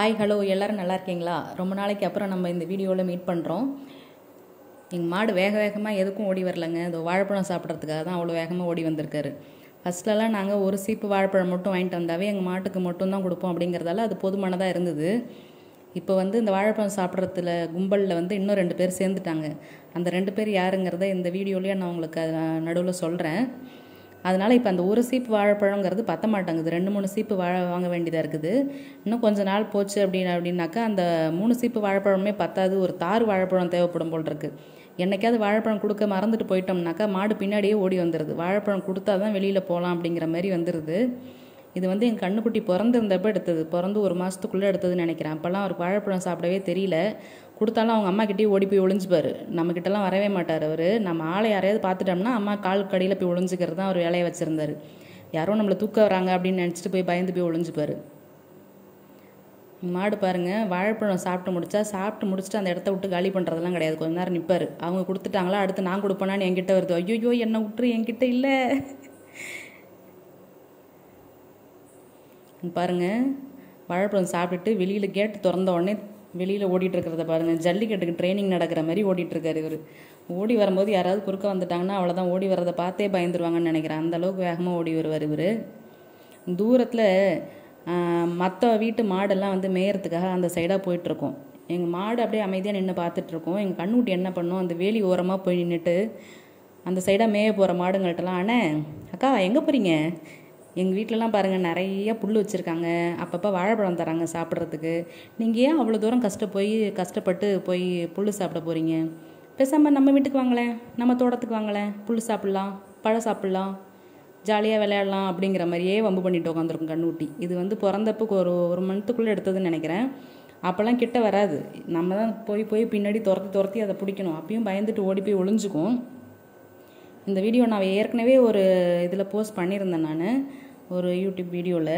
hi hello எல்லோரும் நல்லா இருக்கீங்களா ரொம்ப நாளைக்கு அப்புறம் நம்ம இந்த வீடியோவில் மீட் பண்ணுறோம் எங்கள் மாடு வேக வேகமாக எதுக்கும் ஓடி வரலங்க இதோ வாழைப்பழம் சாப்பிட்றதுக்காக தான் அவ்வளோ வேகமாக ஓடி வந்திருக்காரு ஃபஸ்ட்லலாம் நாங்கள் ஒரு சீப்பு வாழைப்பழம் மட்டும் வாங்கிட்டு வந்தாவே எங்கள் மாட்டுக்கு மட்டும் தான் கொடுப்போம் அப்படிங்கிறதால அது போதுமானதாக இருந்தது இப்போ வந்து இந்த வாழைப்பழம் சாப்பிட்றதுல கும்பலில் வந்து இன்னும் ரெண்டு பேர் சேர்ந்துட்டாங்க அந்த ரெண்டு பேர் யாருங்கிறத இந்த வீடியோலேயே நான் உங்களுக்கு நடுவில் சொல்கிறேன் அதனால் இப்போ அந்த ஒரு சீப்பு வாழைப்பழங்கிறது பத்த மாட்டேங்குது ரெண்டு மூணு சீப்பு வாழை வாங்க வேண்டியதாக இருக்குது இன்னும் கொஞ்ச நாள் போச்சு அப்படின்னு அப்படின்னாக்கா அந்த மூணு சீப்பு வாழைப்பழமே பத்தாது ஒரு தார் வாழைப்பழம் தேவைப்படும் போல் இருக்கு என்னைக்காவது வாழைப்பழம் கொடுக்க மறந்துட்டு போயிட்டோம்னாக்கா மாடு பின்னாடியே ஓடி வந்துடுது வாழைப்பழம் கொடுத்தா தான் வெளியில் போகலாம் அப்படிங்கிற மாதிரி வந்துடுது இது வந்து என் கண்ணுக்குட்டி பிறந்திருந்தப்ப எடுத்தது பிறந்து ஒரு மாதத்துக்குள்ளே எடுத்ததுன்னு நினைக்கிறேன் அப்போல்லாம் அவருக்கு வாழைப்பழம் சாப்பிடவே தெரியல கொடுத்தாலும் அவங்க அம்மா கிட்டேயே ஓடி போய் ஒளிஞ்சுப்பார் நம்மக்கிட்டலாம் வரவே மாட்டார் அவர் நம்ம ஆளை யாரையாவது பார்த்துட்டோம்னா அம்மா கால் கடியில் போய் ஒளிஞ்சுக்கிறது தான் அவர் வேலையை வச்சுருந்தார் யாரோ நம்மளை தூக்க வராங்க அப்படின்னு நினச்சிட்டு போய் பயந்து போய் ஒளிஞ்சுப்பார் மாடு பாருங்க வாழைப்பழம் சாப்பிட்டு முடிச்சா சாப்பிட்டு முடிச்சுட்டு அந்த இடத்த விட்டு காலி பண்ணுறதெல்லாம் கிடையாது கொஞ்ச நேரம் நிற்பார் அவங்க கொடுத்துட்டாங்களா அடுத்து நான் கொடுப்பேனான்னு என்கிட்ட வருது ஐயோ என்னை விட்டுரு என்கிட்ட இல்லை பாருங்க வாழைப்பழம் சாப்பிட்டுட்டு வெளியில் கேட்டு திறந்த உடனே வெளியில் ஓடிட்டு இருக்கிறத பாருங்க ஜல்லிக்கட்டுக்கு ட்ரைனிங் நடக்கிற மாதிரி ஓடிட்டு இருக்காரு இவர் ஓடி வரும்போது யாராவது குறுக்க வந்துட்டாங்கன்னா அவ்வளோதான் ஓடி வரதை பார்த்தே பயந்துருவாங்கன்னு நினைக்கிறேன் அந்த அளவுக்கு வேகமாக ஓடி வருவார் இவர் தூரத்தில் மற்ற வீட்டு மாடெல்லாம் வந்து மேயறதுக்காக அந்த சைடாக போயிட்டுருக்கோம் எங்கள் மாடு அப்படியே அமைதியாக நின்று பார்த்துட்ருக்கோம் எங்கள் கண்ணுட்டி என்ன பண்ணும் அந்த வேலி ஓரமாக போய் நின்றுட்டு அந்த சைடாக மேய போகிற மாடுங்கள்ட்டலாம் அண்ணே அக்கா எங்கே போகிறீங்க எங்கள் வீட்டிலலாம் பாருங்கள் நிறைய புல் வச்சுருக்காங்க அப்பப்போ வாழைப்பழம் தராங்க சாப்பிட்றதுக்கு நீங்கள் ஏன் அவ்வளோ தூரம் கஷ்ட போய் கஷ்டப்பட்டு போய் புல் சாப்பிட போகிறீங்க பேசாமல் நம்ம வீட்டுக்கு வாங்களேன் நம்ம தோட்டத்துக்கு வாங்களேன் புல் சாப்பிட்லாம் பழம் சாப்பிட்லாம் ஜாலியாக விளையாடலாம் அப்படிங்கிற மாதிரியே வம்பு பண்ணிட்டு உட்காந்துருக்கும் கண்ணூட்டி இது வந்து பிறந்தப்போ ஒரு ஒரு மந்த்துக்குள்ளே எடுத்ததுன்னு நினைக்கிறேன் அப்போல்லாம் கிட்ட வராது நம்ம தான் போய் போய் பின்னாடி துரத்தி துரத்தி அதை பிடிக்கணும் அப்பயும் பயந்துட்டு ஓடி போய் ஒளிஞ்சுக்கும் இந்த வீடியோ நான் ஏற்கனவே ஒரு இதில் போஸ்ட் பண்ணியிருந்தேன் நான் ஒரு யூடியூப் வீடியோவில்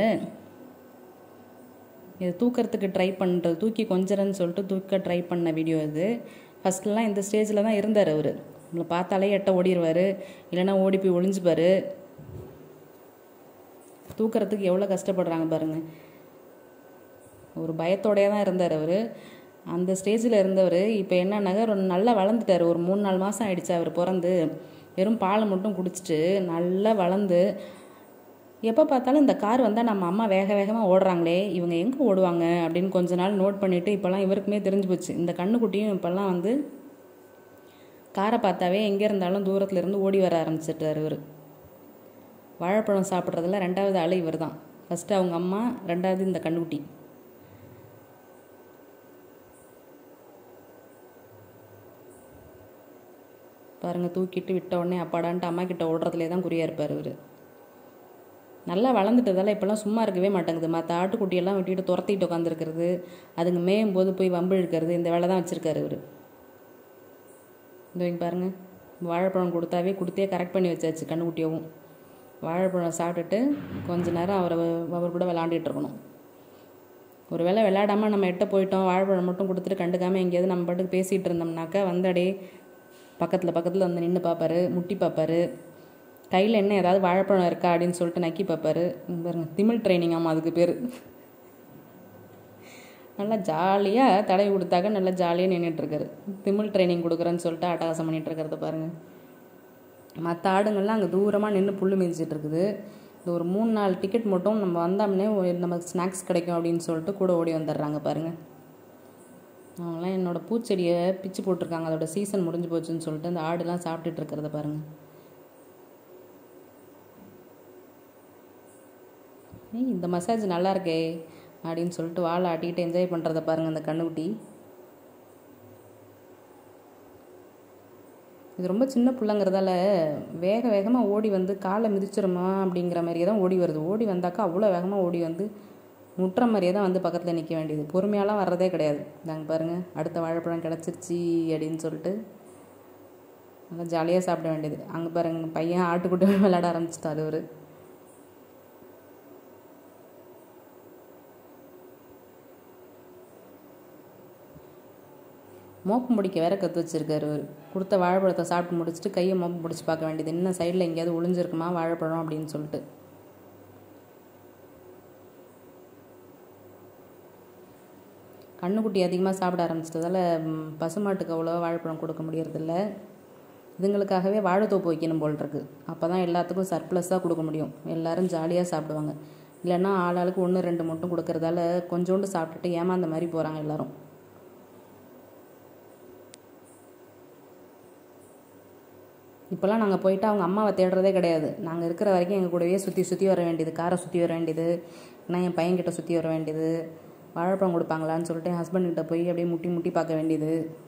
இது தூக்கிறதுக்கு ட்ரை பண்ணுறது தூக்கி கொஞ்சரன்னு சொல்லிட்டு தூக்க ட்ரை பண்ண வீடியோ இது ஃபஸ்ட்லாம் இந்த ஸ்டேஜில் தான் இருந்தார் அவர் நம்மளை பார்த்தாலே எட்ட ஓடிடுவார் இல்லைன்னா ஓடி போய் ஒளிஞ்சுப்பார் தூக்கிறதுக்கு எவ்வளோ கஷ்டப்படுறாங்க பாருங்கள் ஒரு பயத்தோடயே தான் இருந்தார் அவர் அந்த ஸ்டேஜில் இருந்தவர் இப்போ என்னன்னாக்க நல்லா வளர்ந்துட்டார் ஒரு மூணு நாலு மாதம் ஆயிடுச்சு அவர் பிறந்து வெறும் பாலை மட்டும் குடிச்சிட்டு நல்லா வளர்ந்து எப்போ பார்த்தாலும் இந்த கார் வந்தால் நம்ம அம்மா வேக வேகமாக ஓடுறாங்களே இவங்க எங்கே ஓடுவாங்க அப்படின்னு கொஞ்ச நாள் நோட் பண்ணிவிட்டு இப்போல்லாம் இவருக்குமே தெரிஞ்சு போச்சு இந்த கண்ணுக்குட்டியும் இப்போல்லாம் வந்து காரை பார்த்தாவே எங்கே இருந்தாலும் தூரத்தில் இருந்து ஓடி வர ஆரம்பிச்சிட்டார் இவர் வாழைப்பழம் சாப்பிட்றதுல ரெண்டாவது ஆள் இவர் தான் ஃபஸ்ட்டு அவங்க அம்மா ரெண்டாவது இந்த கண்ணுக்குட்டி பாருங்கள் தூக்கிட்டு விட்ட உடனே அப்பாடான்ட்டு அம்மா கிட்ட ஓடுறதுலே தான் குறியாக இருப்பார் இவர் நல்லா வளர்ந்துட்டதால இப்போல்லாம் சும்மா இருக்கவே மாட்டேங்குது மற்ற ஆட்டுக்குட்டியெல்லாம் விட்டுட்டு துரத்திட்டு உட்காந்துருக்கிறது அதுங்க மேயும் போது போய் வம்பு இழுக்கிறது இந்த வேலை தான் வச்சுருக்காரு இவர் இந்த பாருங்கள் வாழைப்பழம் கொடுத்தாவே கொடுத்தே கரெக்ட் பண்ணி வச்சாச்சு கண்ணுக்குட்டியவும் வாழைப்பழம் சாப்பிட்டுட்டு கொஞ்ச நேரம் அவரை அவர் கூட விளாண்டுட்டு இருக்கணும் ஒரு வேளை விளையாடாமல் நம்ம எட்ட போயிட்டோம் வாழைப்பழம் மட்டும் கொடுத்துட்டு கண்டுக்காமல் எங்கேயாவது நம்ம பாட்டுக்கு பேசிகிட்டு இருந்தோம்னாக்கா வந்தடே பக்கத்தில் பக்கத்தில் வந்து நின்று பார்ப்பாரு முட்டி பார்ப்பாரு கையில் என்ன ஏதாவது வாழைப்பழம் இருக்கா அப்படின்னு சொல்லிட்டு நக்கி பார்ப்பாரு பாருங்க திமிழ் ட்ரைனிங் ஆமாம் அதுக்கு பேர் நல்லா ஜாலியாக தடவி கொடுத்தாக்க நல்லா ஜாலியாக நின்றுட்டுருக்காரு திமிழ் ட்ரைனிங் கொடுக்குறேன்னு சொல்லிட்டு அட்டகாசம் பண்ணிகிட்டு இருக்கிறத பாருங்கள் மற்ற ஆடுங்கள்லாம் அங்கே தூரமாக நின்று புல் மிதிச்சிட்டு இருக்குது இந்த ஒரு மூணு நாலு டிக்கெட் மட்டும் நம்ம வந்தோம்னே நமக்கு ஸ்நாக்ஸ் கிடைக்கும் அப்படின்னு சொல்லிட்டு கூட ஓடி வந்துடுறாங்க பாருங்கள் அவங்களாம் என்னோடய பூச்செடியை பிச்சு போட்டிருக்காங்க அதோட சீசன் முடிஞ்சு போச்சுன்னு சொல்லிட்டு அந்த ஆடுலாம் சாப்பிட்டுட்டு இருக்கிறத பாருங்கள் ஏய் இந்த மசாஜ் நல்லா இருக்கே அப்படின்னு சொல்லிட்டு வாழை ஆட்டிக்கிட்டு என்ஜாய் பண்ணுறத பாருங்கள் அந்த கண்ணுக்குட்டி இது ரொம்ப சின்ன பிள்ளைங்கிறதால வேக வேகமாக ஓடி வந்து காலை மிதிச்சிருமா அப்படிங்கிற மாதிரியே தான் ஓடி வருது ஓடி வந்தாக்கா அவ்வளோ வேகமாக ஓடி வந்து முட்டுற மாதிரியே தான் வந்து பக்கத்தில் நிற்க வேண்டியது பொறுமையாலாம் வர்றதே கிடையாது நாங்கள் பாருங்கள் அடுத்த வாழைப்பழம் கிடச்சிருச்சு அப்படின்னு சொல்லிட்டு நல்லா ஜாலியாக சாப்பிட வேண்டியது அங்கே பாருங்க பையன் ஆட்டுக்குட்டி விளையாட ஆரம்பிச்சிட்டாரு அவர் மோப்பு முடிக்க வேற கற்று வச்சிருக்காரு அவர் கொடுத்த வாழைப்பழத்தை சாப்பிட்டு முடிச்சுட்டு கையை மோப்பு முடிச்சு பார்க்க வேண்டியது இன்னும் சைடில் எங்கேயாவது ஒளிஞ்சிருக்குமா வாழைப்பழம் அப்படின்னு சொல்லிட்டு கண்ணுக்குட்டி அதிகமாக சாப்பிட ஆரம்பிச்சிட்டதால ம், பசுமாட்டுக்கு அவ்வளோ வாழைப்பழம் கொடுக்க முடியறதில்ல இதுங்களுக்காகவே வாழைத்தோப்பு வைக்கணும் போல் இருக்கு அப்போ தான் எல்லாத்துக்கும் சர்ப்ளஸாக கொடுக்க முடியும் எல்லாரும் ஜாலியாக சாப்பிடுவாங்க இல்லைன்னா ஆளாளுக்கு ஒன்று ரெண்டு மட்டும் கொடுக்கறதால கொஞ்சோண்டு சாப்பிட்டுட்டு ஏமாந்த மாதிரி போகிறாங்க எல்லாரும் இப்போல்லாம் நாங்கள் போயிட்டு அவங்க அம்மாவை தேடுறதே கிடையாது நாங்கள் இருக்கிற வரைக்கும் எங்கள் கூடவே சுற்றி சுற்றி வர வேண்டியது காரை சுற்றி வர வேண்டியது நான் என் பையன்கிட்ட சுற்றி வர வேண்டியது வாழைப்பழம் கொடுப்பாங்களான்னு சொல்லிட்டு என் husband கிட்ட போய் அப்படியே முட்டி முட்டி பார்க்க வேண்டியது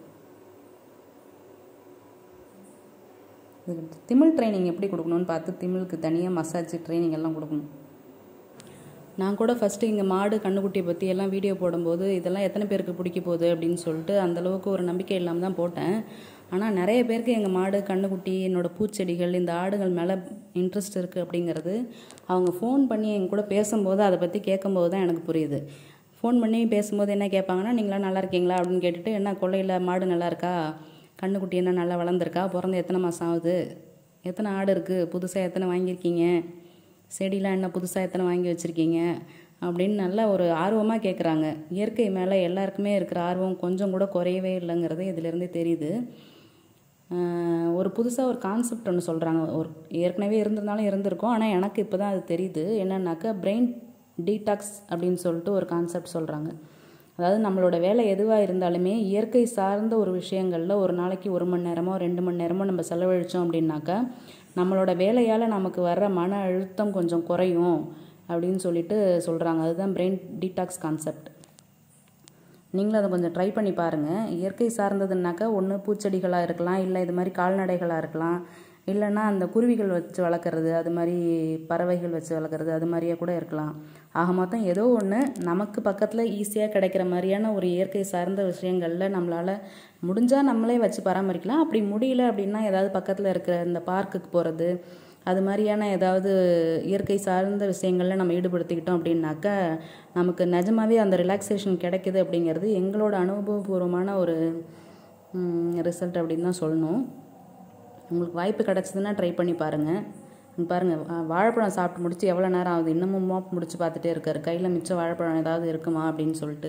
இதுக்கு திமிழ் ட்ரைனிங் எப்படி கொடுக்கணும்னு பார்த்து திமிழுக்கு தனியாக மசாஜ் ட்ரைனிங் எல்லாம் கொடுக்கணும் நான் கூட ஃபஸ்ட்டு இங்கே மாடு கண்ணுக்குட்டியை பற்றி எல்லாம் வீடியோ போடும்போது இதெல்லாம் எத்தனை பேருக்கு பிடிக்க போகுது அப்படின்னு சொல்லிட்டு அந்த அளவுக்கு ஒரு நம்பிக்கை இல்லாமல் தான் போட்டேன் ஆனால் நிறைய பேருக்கு எங்கள் மாடு கண்ணுக்குட்டி என்னோட பூச்செடிகள் இந்த ஆடுகள் மேலே இன்ட்ரெஸ்ட் இருக்குது அப்படிங்கிறது அவங்க ஃபோன் பண்ணி எங்க கூட பேசும்போது அதை பற்றி கேட்கும்போது தான் எனக்கு புரியுது ஃபோன் பண்ணி பேசும்போது என்ன கேட்பாங்கன்னா நீங்களாம் நல்லா இருக்கீங்களா அப்படின்னு கேட்டுட்டு என்ன கொள்ளையில் மாடு நல்லா இருக்கா கண்ணுக்குட்டி என்ன நல்லா வளர்ந்துருக்கா பிறந்து எத்தனை மாதம் ஆகுது எத்தனை ஆடு இருக்குது புதுசாக எத்தனை வாங்கியிருக்கீங்க செடிலாம் என்ன புதுசாக எத்தனை வாங்கி வச்சுருக்கீங்க அப்படின்னு நல்லா ஒரு ஆர்வமாக கேட்குறாங்க இயற்கை மேலே எல்லாருக்குமே இருக்கிற ஆர்வம் கொஞ்சம் கூட குறையவே இல்லைங்கிறது இதிலேருந்தே தெரியுது ஆஹ் ஒரு புதுசாக ஒரு கான்செப்ட் ஒன்று சொல்கிறாங்க ஒரு ஏற்கனவே இருந்திருந்தாலும் இருந்திருக்கும் ஆனால் எனக்கு இப்போ தான் அது தெரியுது என்னன்னாக்கா பிரெயின் டீடாக்ஸ் அப்படின்னு சொல்லிட்டு ஒரு கான்செப்ட் சொல்கிறாங்க அதாவது நம்மளோட வேலை எதுவாக இருந்தாலுமே இயற்கை சார்ந்த ஒரு விஷயங்களில் ஒரு நாளைக்கு ஒரு மணி நேரமோ ரெண்டு மணி நேரமோ நம்ம செலவழித்தோம் அப்படின்னாக்கா நம்மளோட வேலையால் நமக்கு வர்ற மன அழுத்தம் கொஞ்சம் குறையும் அப்படின்னு சொல்லிட்டு சொல்கிறாங்க அதுதான் பிரெயின் டீடாக்ஸ் கான்செப்ட் நீங்களும் அதை கொஞ்சம் ட்ரை பண்ணி பாருங்கள் இயற்கை சார்ந்ததுன்னாக்கா ஒன்று பூச்செடிகளாக இருக்கலாம் இல்லை இது மாதிரி கால்நடைகளாக இருக்கலாம் இல்லைன்னா அந்த குருவிகள் வச்சு வளர்க்குறது அது மாதிரி பறவைகள் வச்சு வளர்க்குறது அது மாதிரியே கூட இருக்கலாம் ஆக மொத்தம் ஏதோ ஒன்று நமக்கு பக்கத்தில் ஈஸியாக கிடைக்கிற மாதிரியான ஒரு இயற்கை சார்ந்த விஷயங்களில் நம்மளால் முடிஞ்சால் நம்மளே வச்சு பராமரிக்கலாம் அப்படி முடியல அப்படின்னா ஏதாவது பக்கத்தில் இருக்கிற இந்த பார்க்குக்கு போகிறது அது மாதிரியான ஏதாவது இயற்கை சார்ந்த விஷயங்களில் நம்ம ஈடுபடுத்திக்கிட்டோம் அப்படின்னாக்கா நமக்கு நிஜமாவே அந்த ரிலாக்ஸேஷன் கிடைக்குது அப்படிங்கிறது எங்களோட அனுபவபூர்வமான ஒரு ரிசல்ட் அப்படின்னு தான் சொல்லணும் உங்களுக்கு வாய்ப்பு கிடச்சிதுன்னா ட்ரை பண்ணி பாருங்கள் இங்க பாருங்கள் வா- வாழைப்பழம் சாப்பிட்டு முடிச்சு எவ்வளோ நேரம் ஆகுது இன்னமும் மோப் முடிச்சு பார்த்துட்டே இருக்காரு கையில் மிச்சம் வாழைப்பழம் ஏதாவது இருக்குமா அப்படின்னு சொல்லிட்டு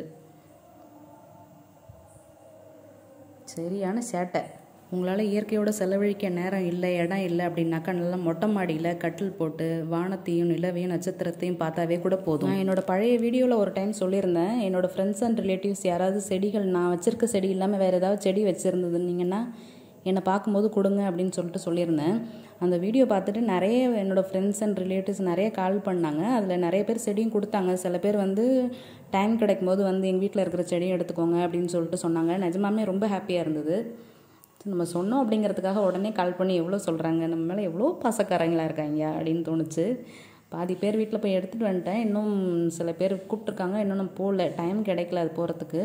சரியான சேட்டை உங்களால் இயற்கையோட செலவழிக்க நேரம் இல்லை இடம் இல்லை அப்படின்னாக்கா நல்லா மொட்டை மாடியில் கட்டில் போட்டு வானத்தையும் நிலவையும் நட்சத்திரத்தையும் பார்த்தாவே கூட போதும் நான் என்னோட பழைய வீடியோவில் ஒரு டைம் சொல்லியிருந்தேன் என்னோட ஃப்ரெண்ட்ஸ் அண்ட் ரிலேட்டிவ்ஸ் யாராவது செடிகள் நான் வச்சிருக்க செடி இல்லாமல் வேறு ஏதாவது செடி வச்சுருந்ததுன்னீங்கன்னா என்னை பார்க்கும்போது கொடுங்க அப்படின்னு சொல்லிட்டு சொல்லியிருந்தேன் அந்த வீடியோ பார்த்துட்டு நிறைய என்னோட ஃப்ரெண்ட்ஸ் அண்ட் ரிலேட்டிவ்ஸ் நிறைய கால் பண்ணாங்க அதில் நிறைய பேர் செடியும் கொடுத்தாங்க சில பேர் வந்து டைம் கிடைக்கும் போது வந்து எங்கள் வீட்டில் இருக்கிற செடியும் எடுத்துக்கோங்க அப்படின்னு சொல்லிட்டு சொன்னாங்க நிஜமாமே ரொம்ப ஹாப்பியாக இருந்தது சரி, நம்ம சொன்னோம் அப்படிங்கிறதுக்காக உடனே கால் பண்ணி எவ்வளோ சொல்கிறாங்க நம்ம மேலே எவ்வளோ பாசக்காரங்களா இருக்காங்க அப்படின்னு தோணுச்சு பாதி பேர் வீட்டில் போய் எடுத்துகிட்டு வந்துட்டேன் இன்னும் சில பேர் கூப்பிட்ருக்காங்க இன்னும் நான் போகல டைம் கிடைக்கல அது போகிறதுக்கு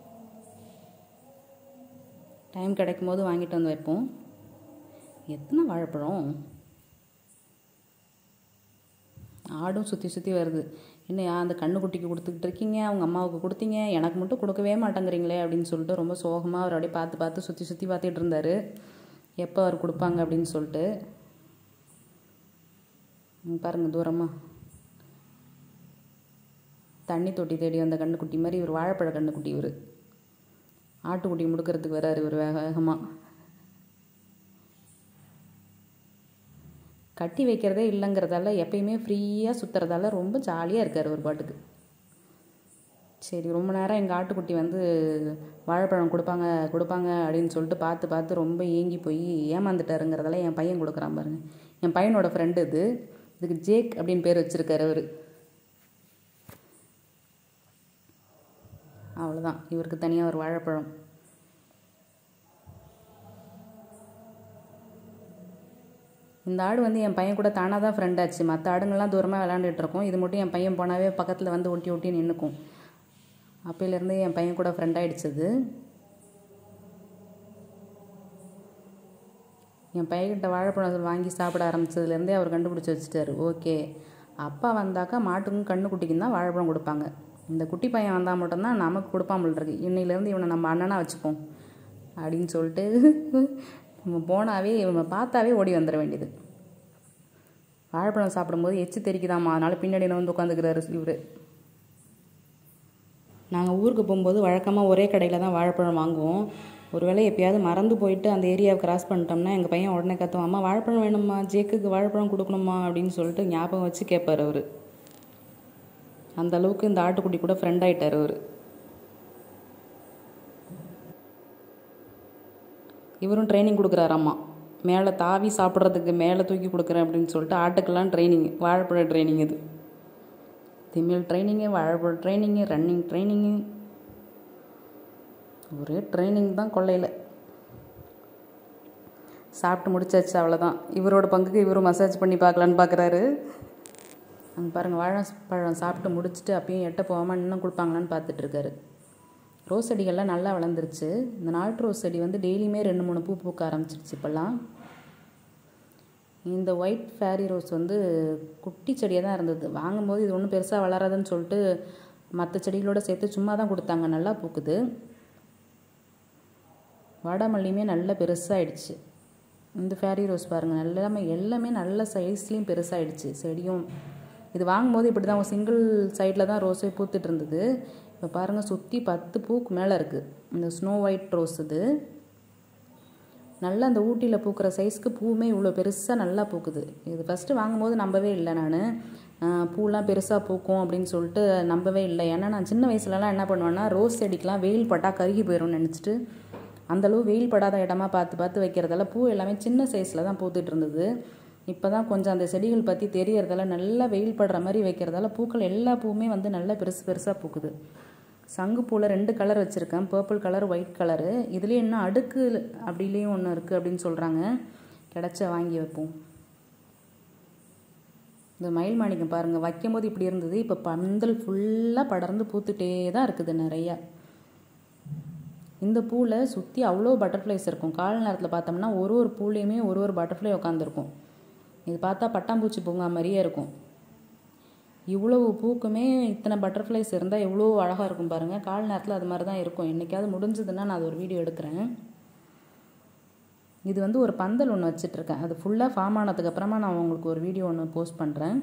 டைம் கிடைக்கும் போது வாங்கிட்டு வந்து வைப்போம் எத்தனை வாழைப்பழம் ஆடும் சுற்றி சுற்றி வருது என்னையா அந்த கண்ணுக்குட்டிக்கு கொடுத்துக்கிட்டு இருக்கீங்க அவங்க அம்மாவுக்கு கொடுத்தீங்க எனக்கு மட்டும் கொடுக்கவே மாட்டேங்கிறீங்களே அப்படின்னு சொல்லிட்டு ரொம்ப சோகமாக அவர் அப்படியே பார்த்து பார்த்து சுற்றி சுற்றி பார்த்துட்டு இருந்தார் எப்போ அவர் கொடுப்பாங்க அப்படின்னு சொல்லிட்டு ம், பாருங்க தூரமாக தண்ணி தொட்டி தேடி வந்த கண்ணுக்குட்டி மாதிரி இவர் வாழைப்பழ கண்ணுக்குட்டி இவர் ஆட்டுக்குட்டி முடுக்கிறதுக்கு வராரு இவர் வேக வேகமாக கட்டி வைக்கிறதே இல்லைங்கிறதால எப்பயுமே ஃப்ரீயாக சுற்றுறதால ரொம்ப ஜாலியாக இருக்கார் ஒரு பாட்டுக்கு சரி ரொம்ப நேரம் எங்கள் ஆட்டுக்குட்டி வந்து வாழைப்பழம் கொடுப்பாங்க கொடுப்பாங்க அப்படின்னு சொல்லிட்டு பார்த்து பார்த்து ரொம்ப ஏங்கி போய் ஏமாந்துட்டாருங்கிறதால என் பையன் கொடுக்குறான் பாருங்க என் பையனோட ஃப்ரெண்டு இது இதுக்கு ஜேக் அப்படின்னு பேர் வச்சுருக்காரு அவர் அவ்வளோதான் இவருக்கு தனியாக ஒரு வாழைப்பழம் இந்த ஆடு வந்து என் பையன் கூட தானாக தான் ஃப்ரெண்ட் ஆச்சு மற்ற ஆடுங்கள்லாம் தூரமாக விளாண்டுட்டு இருக்கும் இது மட்டும் என் பையன் போனாவே பக்கத்தில் வந்து ஒட்டி ஒட்டி நின்றுக்கும் அப்பையிலேருந்து என் பையன் கூட ஃப்ரெண்ட் ஆயிடுச்சது என் பையன்கிட்ட வாழைப்பழம் வாங்கி சாப்பிட ஆரம்பிச்சதுலேருந்தே அவர் கண்டுபிடிச்சி வச்சுட்டாரு ஓகே அப்பா வந்தாக்கா மாட்டுக்கும் கண்ணு குட்டிக்கும் தான் வாழைப்பழம் கொடுப்பாங்க இந்த குட்டி பையன் வந்தால் மட்டும்தான் நமக்கு கொடுப்பாமல் இருக்கு இன்னையிலேருந்து இவனை நம்ம அண்ணனா வச்சுப்போம் அப்படின்னு சொல்லிட்டு இவன் போனாவே இவனை பார்த்தாவே ஓடி வந்துட வேண்டியது வாழைப்பழம் சாப்பிடும்போது எச்சு தெரிக்குதாம்மா அதனால பின்னாடி வந்து உட்காந்துக்கிறாரு இவர் நாங்கள் ஊருக்கு போகும்போது வழக்கமாக ஒரே கடையில் தான் வாழைப்பழம் வாங்குவோம் ஒருவேளை எப்பயாவது மறந்து போயிட்டு அந்த ஏரியாவை கிராஸ் பண்ணிட்டோம்னா எங்கள் பையன் உடனே கத்துவான் அம்மா வாழைப்பழம் வேணுமா ஜேக்குக்கு வாழைப்பழம் கொடுக்கணுமா அப்படின்னு சொல்லிட்டு ஞாபகம் வச்சு கேட்பார் அவர் அந்த அளவுக்கு இந்த ஆட்டுக்குட்டி கூட ஃப்ரெண்ட் ஆயிட்டார் அவர் இவரும் ட்ரைனிங் கொடுக்குறாராம்மா மேலே தாவி சாப்பிட்றதுக்கு மேலே தூக்கி கொடுக்குறேன் அப்படின்னு சொல்லிட்டு ஆட்டுக்கெல்லாம் ட்ரைனிங் வாழைப்பழ ட்ரைனிங் இது திமிழ் ட்ரைனிங்கு வாழைப்பழ ட்ரைனிங்கு ரன்னிங் ட்ரைனிங்கு ஒரே ட்ரைனிங் தான் கொள்ளையில் சாப்பிட்டு முடிச்சாச்சு அவ்வளோதான் இவரோட பங்குக்கு இவரும் மசாஜ் பண்ணி பார்க்கலான்னு பார்க்குறாரு அங்கே பாருங்கள் வாழைப்பழம் சாப்பிட்டு முடிச்சுட்டு அப்பயும் எட்ட போகாமல் இன்னும் கொடுப்பாங்களான்னு பார்த்துட்டு இருக்காரு ரோஸ் செடிகள்லாம் நல்லா வளர்ந்துருச்சு இந்த நாட்டு ரோஸ் செடி வந்து டெய்லியுமே ரெண்டு மூணு பூ பூக்க ஆரம்பிச்சிருச்சு இப்போல்லாம் இந்த ஒயிட் ஃபேரி ரோஸ் வந்து குட்டி செடியாக தான் இருந்தது வாங்கும்போது இது ஒன்றும் பெருசாக வளராதுன்னு சொல்லிட்டு மற்ற செடிகளோட சேர்த்து சும்மா தான் கொடுத்தாங்க நல்லா பூக்குது வாடாமல்லியுமே நல்லா பெருசாகிடுச்சு இந்த ஃபேரி ரோஸ் பாருங்கள் எல்லாமே எல்லாமே நல்ல சைஸ்லேயும் பெருசாகிடுச்சு செடியும் இது வாங்கும்போது இப்படி தான் சிங்கிள் சைடில் தான் ரோஸே பூத்துட்டு இருந்தது இப்போ பாருங்கள் சுற்றி பத்து பூக்கு மேலே இருக்குது இந்த ஸ்னோ ஒயிட் ரோஸ் இது நல்லா அந்த ஊட்டியில் பூக்கிற சைஸ்க்கு பூவுமே இவ்வளோ பெருசாக நல்லா பூக்குது இது ஃபஸ்ட்டு வாங்கும்போது நம்பவே இல்லை நான் பூலாம் பெருசாக பூக்கும் அப்படின்னு சொல்லிட்டு நம்பவே இல்லை ஏன்னா நான் சின்ன வயசுலலாம் என்ன பண்ணுவேன்னா ரோஸ் செடிக்கெலாம் வெயில் பட்டால் கருகி போயிடும்னு நினச்சிட்டு அந்தளவு வெயில் படாத இடமா பார்த்து பார்த்து வைக்கிறதால பூ எல்லாமே சின்ன சைஸில் தான் பூத்துட்டு இருந்தது இப்போ தான் கொஞ்சம் அந்த செடிகள் பற்றி தெரியறதால நல்லா வெயில் படுற மாதிரி வைக்கிறதால பூக்கள் எல்லா பூவுமே வந்து நல்லா பெருசு பெருசாக பூக்குது சங்கு பூவில் ரெண்டு கலர் வச்சுருக்கேன் பர்பிள் கலர் ஒயிட் கலரு இதுலேயும் இன்னும் அடுக்கு அப்படிலேயும் ஒன்று இருக்குது அப்படின்னு சொல்கிறாங்க கிடச்ச வாங்கி வைப்போம் இந்த மயில் மாணிக்கம் பாருங்கள் வைக்கும்போது இப்படி இருந்தது இப்போ பந்தல் ஃபுல்லாக படர்ந்து பூத்துட்டே தான் இருக்குது நிறையா இந்த பூவில் சுற்றி அவ்வளோ பட்டர்ஃப்ளைஸ் இருக்கும் காலை நேரத்தில் பார்த்தோம்னா ஒரு ஒரு பூலேயுமே ஒரு ஒரு பட்டர்ஃப்ளை உட்காந்துருக்கும் இது பார்த்தா பட்டாம்பூச்சி பூங்கா மாதிரியே இருக்கும் இவ்வளவு பூக்குமே இத்தனை பட்டர்ஃப்ளைஸ் இருந்தால் எவ்வளோ அழகாக இருக்கும் பாருங்கள் கால் நேரத்தில் அது மாதிரி தான் இருக்கும் என்றைக்காவது முடிஞ்சதுன்னா நான் அது ஒரு வீடியோ எடுக்கிறேன் இது வந்து ஒரு பந்தல் ஒன்று வச்சிட்ருக்கேன் அது ஃபுல்லாக ஃபார்ம் ஆனதுக்கப்புறமா நான் உங்களுக்கு ஒரு வீடியோ ஒன்று போஸ்ட் பண்ணுறேன்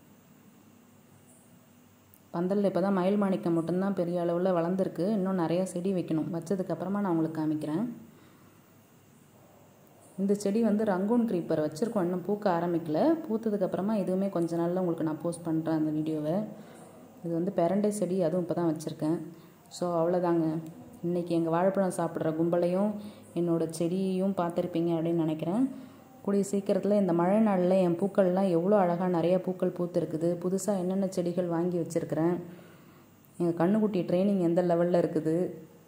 பந்தலில் இப்போ தான் மயில் மாணிக்கம் மட்டும்தான் பெரிய அளவில் வளர்ந்துருக்கு இன்னும் நிறைய செடி வைக்கணும் வச்சதுக்கப்புறமா நான் உங்களுக்கு காமிக்கிறேன் இந்த செடி வந்து ரங்கூன் க்ரீப்பர் வச்சுருக்கோம் இன்னும் பூக்க ஆரம்பிக்கல பூத்ததுக்கப்புறமா இதுவுமே கொஞ்ச நாளில் உங்களுக்கு நான் போஸ்ட் பண்ணுறேன் அந்த வீடியோவை இது வந்து பெரண்டை செடி அதுவும் இப்போ தான் வச்சுருக்கேன் ஸோ அவ்வளோதாங்க இன்றைக்கி எங்கள் வாழைப்பழம் சாப்பிட்ற கும்பலையும் என்னோடய செடியையும் பார்த்துருப்பீங்க அப்படின்னு நினைக்கிறேன் கூடிய சீக்கிரத்தில் இந்த மழை நாளில் என் பூக்கள்லாம் எவ்வளோ அழகாக நிறைய பூக்கள் பூத்துருக்குது புதுசாக என்னென்ன செடிகள் வாங்கி வச்சுருக்கிறேன் எங்கள் கண்ணுக்குட்டி ட்ரைனிங் எந்த லெவலில் இருக்குது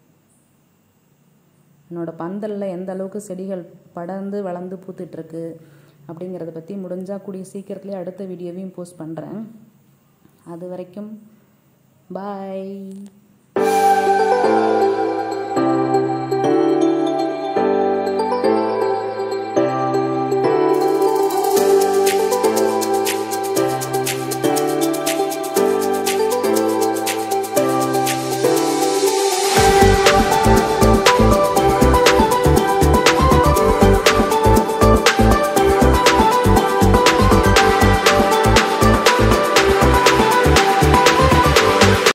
என்னோடய பந்தலில் எந்த அளவுக்கு செடிகள் படர்ந்து வளர்ந்து பூத்துட்ருக்கு அப்படிங்கிறத பற்றி முடிஞ்சால் கூடிய சீக்கிரத்துலேயே அடுத்த வீடியோவையும் போஸ்ட் பண்ணுறேன் அது வரைக்கும் பாய்